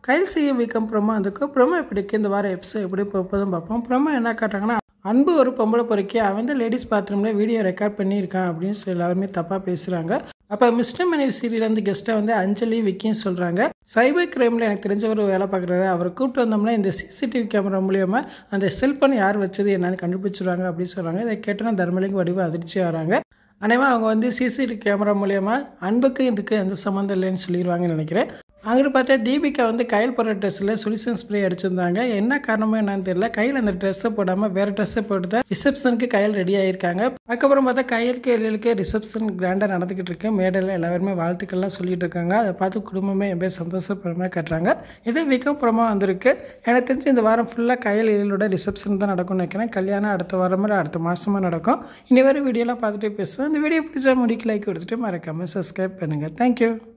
கையில் செய்ய விக்கம் ப்ரோமோ அதுக்கு ப்ரோமோ எப்படிக்கு இந்த வாரம் எபிசோட் எப்படி போகுதுன்னு பார்ப்போம் ப்ரோமோ என்ன காட்டுறாங்கன்னா அன்பு ஒரு பொம்பளை பொறுக்கி அவன் வந்து லேடிஸ் பாத்ரூமில் வீடியோ ரெக்கார்ட் பண்ணியிருக்கான் அப்படின்னு சொல்லி எல்லாருமே தப்பாக பேசுகிறாங்க அப்போ மிஸ்டர் மனைவி சீரியல் கெஸ்ட்டாக வந்து அஞ்சலி விக்கின்னு சொல்கிறாங்க சைபர் கிரைமில் எனக்கு தெரிஞ்சவர் வேலை பார்க்குறாரு அவரை கூப்பிட்டு வந்தோம்னா இந்த சிசிடிவி கேமரா மூலியமாக அந்த செல்ஃபோன் யார் வச்சது என்னன்னு கண்டுபிடிச்சிருவாங்க அப்படின்னு சொல்கிறாங்க இதை கேட்டோன்னா தர்மலிங்க வடிவு அதிர்ச்சி வராங்க அனைவா அவங்க வந்து சிசிடிவி கேமரா மூலியமாக அன்புக்கு இதுக்கு எந்த சம்மந்தம் இல்லைன்னு சொல்லிடுவாங்கன்னு நினைக்கிறேன் அங்கிட்டு பார்த்தா தீபிகா வந்து கையில் போடுற ட்ரெஸ்ஸில் சொல்யூஷன் ஸ்ப்ரே அடிச்சிருந்தாங்க என்ன காரணமோ என்னன்னு தெரியல கையில் அந்த ட்ரெஸ்ஸை போடாமல் வேறு ட்ரெஸ்ஸை போட்டு தான் ரிசப்ஷனுக்கு கையில் ரெடி ஆகியிருக்காங்க அதுக்கப்புறம் பார்த்தா கையலுக்கு எழிலுக்கு ரிசப்ஷன் கிராண்டாக நடந்துக்கிட்டு இருக்கு மேடையில் எல்லாருமே வாழ்த்துக்கள்லாம் சொல்லிட்டு இருக்காங்க அதை பார்த்து குடும்பமே எப்படியே சந்தோஷப்படுறமே கட்டுறாங்க இது விக்கப்புறமா வந்திருக்கு எனக்கு தெரிஞ்சு இந்த வாரம் ஃபுல்லாக கையில் எழிலோட ரிசப்ஷன் தான் நடக்கும்னு நினைக்கிறேன் கல்யாணம் அடுத்த வாரமாக அடுத்த மாதமாக நடக்கும் இனி வரை வீடியோலாம் பார்த்துட்டே பேசுவேன் இந்த வீடியோ பிடிச்சா முடிக்க லைக் கொடுத்துட்டு மறக்காமல் சப்ஸ்கிரைப் பண்ணுங்கள் தேங்க்யூ